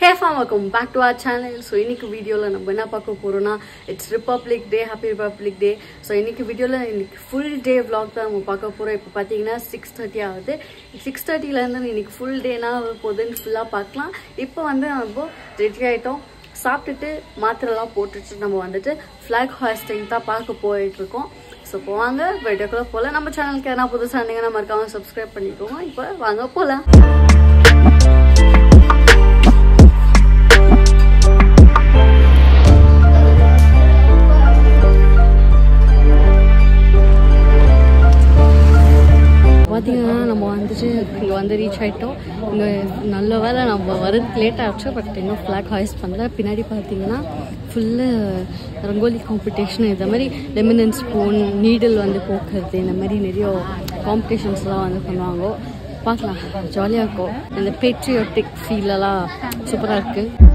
Hey fam welcome back to our channel so இன்னைக்கு வீடியோவில் நம்ம என்ன பார்க்க போகிறோம்னா it's republic day happy republic day so இன்னைக்கு வீடியோவில் இன்னைக்கு ஃபுல் டே vlog தான் நம்ம பார்க்க போகிறோம் இப்போ பார்த்தீங்கன்னா சிக்ஸ் தேர்ட்டி ஆகுது சிக்ஸ் தேர்ட்டிலேருந்து இன்னைக்கு ஃபுல் டேனா போகுதுன்னு ஃபுல்லாக பார்க்கலாம் இப்போ வந்து நம்ம ரெடி ஆகிட்டோம் சாப்பிட்டுட்டு மாத்திரைலாம் போட்டுட்டு நம்ம வந்துட்டு ஃப்ளாக் ஹாஸ்டிங் தான் பார்க்க போயிட்டு இருக்கோம் ஸோ போவாங்க வீடியோக்குள்ளே போகல நம்ம சேனலுக்கு எதனா புதுசாக இருந்தீங்கன்னா மறக்காம சப்ஸ்கிரைப் பண்ணிக்கோங்க இப்போ வாங்க போகலாம் பார்த்தீங்கன்னா நம்ம வந்துட்டு இங்கே வந்து ரீச் ஆகிட்டோம் இங்கே நல்ல வேலை நம்ம வரதுக்கு லேட் ஆச்சு பட் இன்னும் ஃப்ளாக் ஹாய்ஸ் பண்ணல பின்னாடி பார்த்தீங்கன்னா ஃபுல்லு ரங்கோலி காம்படிஷன் இந்த மாதிரி லெமன் அண்ட் ஸ்பூன் நீடில் வந்து போக்குறது இந்த மாதிரி நிறைய காம்படிஷன்ஸ்லாம் வந்து பண்ணுவாங்க பார்க்கலாம் ஜாலியாக இருக்கும் இந்த பேட்ரியோட்டிக் ஃபீலெல்லாம் சூப்பராக இருக்குது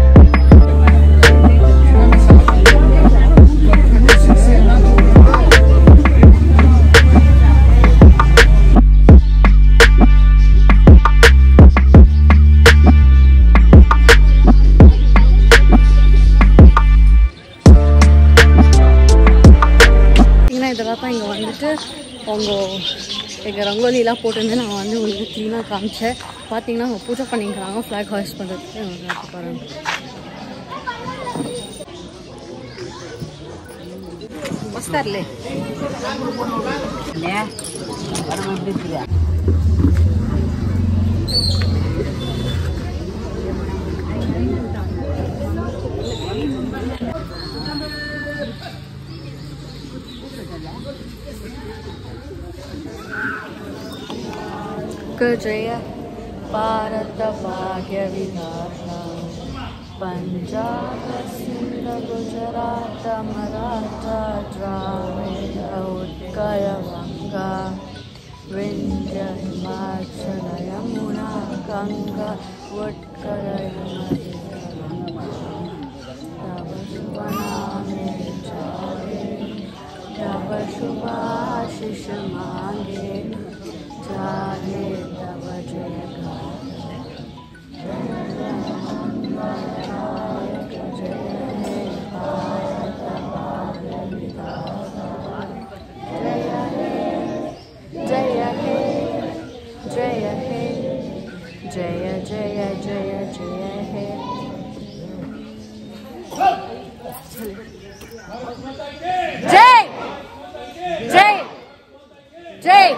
பார்த்தீங்கன்னா இதெல்லாம் தான் இங்கே வந்துட்டு அவங்க எங்கள் ரங்கோலிலாம் போட்டுருந்து நான் வந்து உங்களுக்கு க்ளீனாக காமிச்சேன் பார்த்தீங்கன்னா அவங்க பூஜை பண்ணிக்கிறாங்க ஃப்ளாக் ஹாய்ஸ் பண்ணுறதுக்கு பாருங்க వస్తారులే లే వరం எப்படி जय भारत भाग्य विधाता पंजाब सिंध गुजरात मराठा द्राविड उत्कल गंगा विंध्य हिमाचल यमुना गंगा उत्कल तव शुभ नामे जागे तव शुभाशिष मांगे जागे तव जय जय हे जय हे जय जय जय जय हे जय जय जय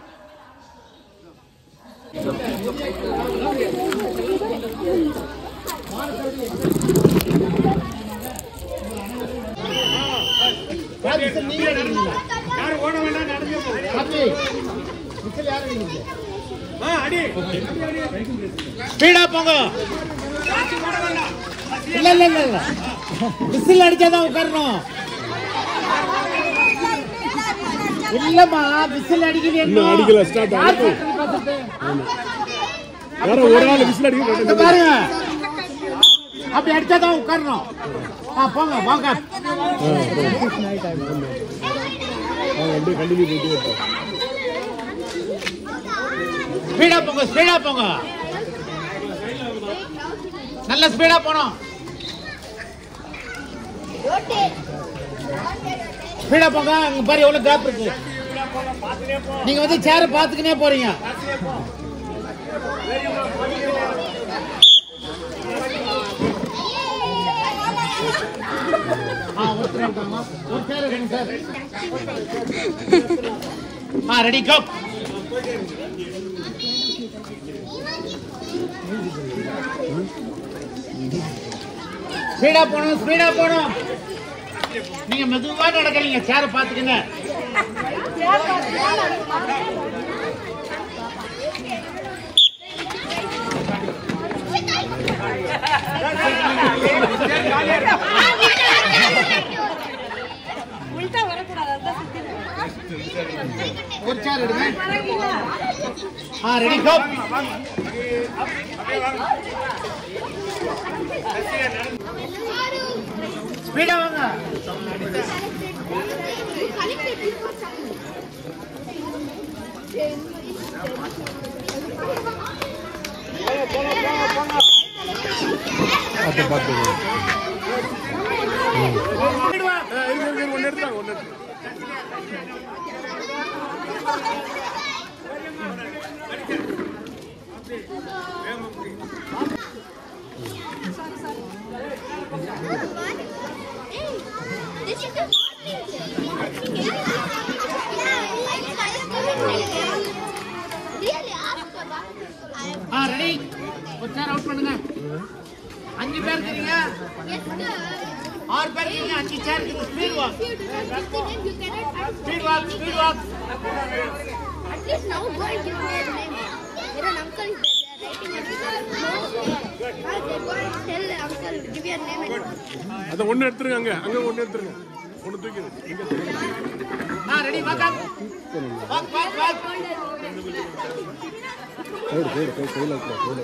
ஸ்பீடா போங்க இல்ல இல்ல இல்ல இல்ல விசில் அடிச்சாதான் உட்காரணும் இல்லம்மா விசில் அடிக்குது இன்னும் அடிக்கல, start ஆகுது. யாரோ ஒரு ஆள் விசில் அடிக்க இங்க மாட்டேங்குது. பாருங்க அப்படி அடிச்சாதான் உட்காரணும் ஆ போங்க வாங்க அவங்க அப்படியே கண்டினியூ போயிட்டே இருப்போம். ஸ்பீடா போங்க ஸ்பீடா போங்க நல்ல ஸ்பீடா போனோம் ஸ்பீடா போங்க அங்க பாரு எவ்வளவு கேப் இருக்கு நீங்க வந்து சேர பாத்துக்கினே போறீங்க ஆ, ஒருத்தர் இருக்காங்க. ஒரு chair எடுங்க சார். ஆ ரெடி கோ ஸ்பீடா போகணும் ஸ்பீடா போகணும் நீங்க மெதுவா நடக்கிறீங்க சேர பாத்துக்கங்க ஒரு சேர் எடுங்க ஆ ரெடி கோ ஸ்பீடா வாங்க பார்த்து பார்த்து ஒன்று எடுத்துறாங்க ஒன்று எடுத்து This is the Really ask about I am ஆ ரெடி ஒரு சேர் அவுட் பண்ணுங்க அஞ்சு பேர் இருக்கீங்க yes sir. ஆறு பேர் இருக்கீங்க அஞ்சு சேர் இருக்குது speed walk If you do not give the name, you cannot ask. Speed walk speed walk At least now go and give me a name. Here an uncle is there, they are writing a note. Ah, they go and tell uncle, give your name and அதை ஒன்று எடுத்துருங்க அங்கே அங்கே ஒன்று எடுத்துருங்க ஒன்று தூக்கிடு இங்கே ஆ ready walk up walk walk walk போயிடு போயிடு போய் கையில் இருக்கிற கையில்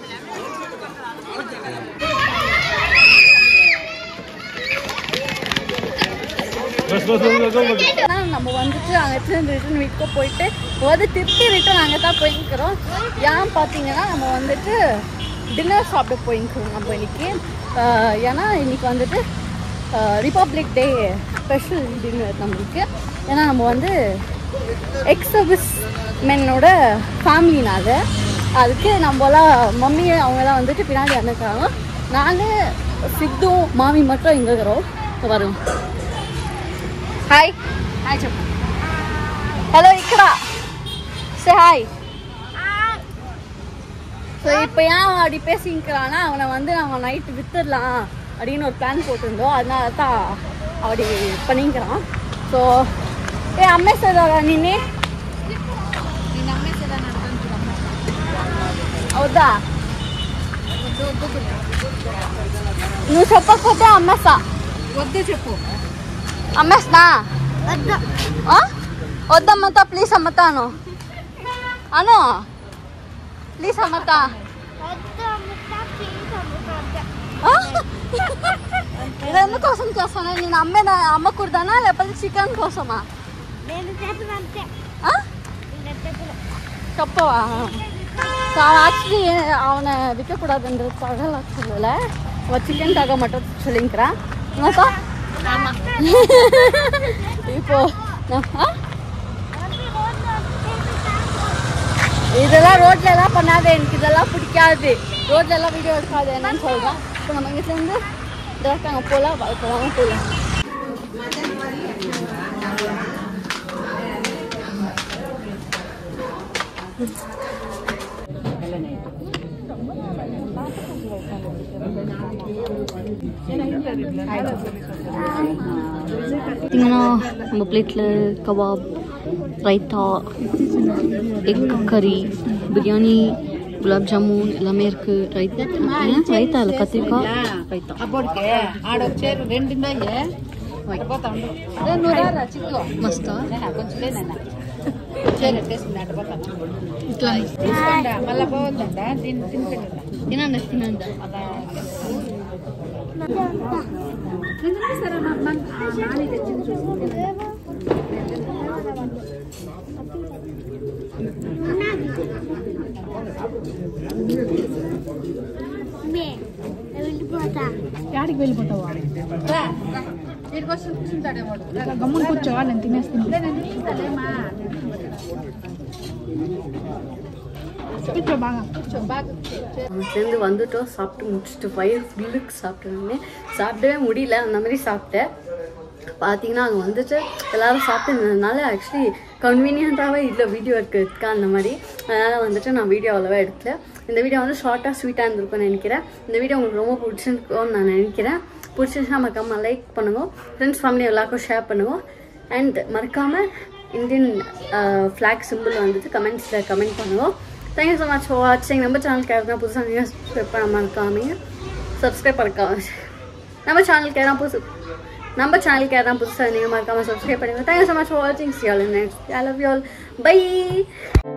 பஸ் பஸ் பஸ் பஸ் ஏன்னா நம்ம வந்துட்டு அங்கே எடுத்துட்டு ரிட்டர்ன் வீட்டுக்கு போயிட்டு வந்து திருப்பி ரிட்டர்ன் அங்கே தான் போய்க்கிறோம் ஏன் பார்த்தீங்கன்னா நம்ம வந்துட்டு டின்னர் சாப்பிட போய்க்கிறோம் நம்ம இன்னைக்கு ஆஹ் ஏன்னா இன்னைக்கு வந்துட்டு ரிப்பப்ளிக் டே ஸ்பெஷல் டின்னர் நம்மளுக்கு ஏன்னா நம்ம வந்து எக்ஸ் சர்வீஸ் மென்னோட ஃபேமிலினால அதுக்கு நம்மளாம் மம்மி அவங்கெல்லாம் வந்துட்டு பின்னாடி அனுப்புறாங்க நான் சித்தும் மாமி மட்டும் இங்கே இருக்கிறோம் வரும் హాయ్ హాయ్ చెప్పు హలో ఇక్కడ சே ஹாய் ஸோ இப்போ ஏன் அவன் அப்படி பேசிக்கிறான்னா அவனை வந்து நம்ம நைட்டு வித்துடலாம் அப்படின்னு ஒரு பிளான் போட்டிருந்தோம் அதனால தான் அப்படி பண்ணிக்கிறான் ஸோ ఏ అమ్మేస్తుందా నిన్నే అవుదా నువ్వు చెప్పకపోతే అమ్మేస్తా వద్దు చెప్పు అమ్మేస్తా ఆ? వద్దమ్మతా ప్లీజ్ అమ్మతాను అను ప్లీజ్ అమ్మతా ఆ? ఇది ఎందుకోసం చేస్తాను నేను అమ్మే అమ్మకూడదానా లేకపోతే చికెన్ కోసమా నేను చేతులు అంతే ఆ? నేను చేతులు చెప్పవా ஆக்சுவலி அவனை விற்கக்கூடாதுன்றதுக்காக சொல்லலை அவன் சிக்கனுக்காக மட்டும் சொல்லிங்கிறான் என்னப்பா இப்போ நான்- ஆ? இதெல்லாம் ரோட்ல எல்லாம் பண்ணாத எனக்கு இதெல்லாம் பிடிக்காது ரோட்ல எல்லாம் வீடியோ எடுக்காது என்னன்னு சொல்றேன் இப்போ நம்ம இங்க சேர்ந்து டேரக்ட் அங்கே போகலாம் போகலாம் போகலாம் பார்த்தீங்கன்னா நம்ம பிளேட்டில் கபாப் ரைத்தா எக் கறி பிரியாணி குலாப் ஜாமுன் எல்லாமே இருக்குது ரைத்தா ரைத்தா இல்லை கத்திரிக்காய் ரைத்தா అప్పటికే ఆడొచ్చారు రెండున్నాయి అడ్డపోతా ఉండు చిక్కు మస్తా కొంచెం లేదన్నా వచ్చారు ఎట్టేసింది అడ్డపోతాను ఇట్లా తీసుకోండి మళ్ళీ పోవద్దంట దీన్ని తినిపెట్టండి తినండి తినండి సరే నాని తెచ్చింది చూసుకోండి వెళ్ళిపోతా యాడికి వెళ్ళిపోతావా వీడికి వచ్చి కూర్చుంటాడేమో గమ్మున కూర్చోవా నేను తినేస్తాను నేను తినేస్తానేమా కూర్చో బాగా కూర్చో బాగా కూర్చో சேர்ந்து வந்துட்டோம் சாப்பிட்டு முடிச்சுட்டு வயிறு ஃபுல்லுக்கு சாப்பிட்டோன்னே சாப்பிடவே முடியல அந்த மாதிரி சாப்பிட்டேன் பார்த்தீங்கன்னா அங்கே வந்துட்டு எல்லாரும் சாப்பிட்டுருந்ததுனால ஆக்சுவலி கன்வீனியண்ட்டாகவே இல்லை வீடியோ எடுக்கிறதுக்கு அந்த மாதிரி அதனால் வந்துட்டு நான் வீடியோ அவ்வளோவா எடுக்கல இந்த வீடியோ வந்து ஷார்ட்டாக ஸ்வீட்டாக இருந்திருக்கும்னு நினைக்கிறேன் இந்த வீடியோ உங்களுக்கு ரொம்ப பிடிச்சிருக்கும்னு நான் நினைக்கிறேன் பிடிச்சிருந்துச்சுன்னா மறக்காமல் லைக் பண்ணுங்க ஃப்ரெண்ட்ஸ் ஃபேமிலி எல்லாருக்கும் ஷேர் பண்ணுங்க அண்ட் மறக்காமல் இந்தியன் ஃப்ளாக் சிம்பிள் வந்துட்டு கமெண்ட்ஸில் கமெண்ட் பண்ணுங்க தேங்க்யூ ஸோ மச் ஃபார் வாட்சிங் நம்ம சேனலுக்கு யாருக்கா புதுசாக நீங்கள் சப்ஸ்கிரைப் பண்ண மறக்காமீங்க சப்ஸ்கிரைப் பண்ண நம்ம சேனலுக்கு யாரா புதுசு நம்ம சேனலுக்கு யாரா புதுசாக நீங்கள் மறக்காமல் சப்ஸ்கிரைப் பண்ணுங்க தேங்க்யூ ஸோ மச் ஃபார் வாட்சிங் see all next I love you all by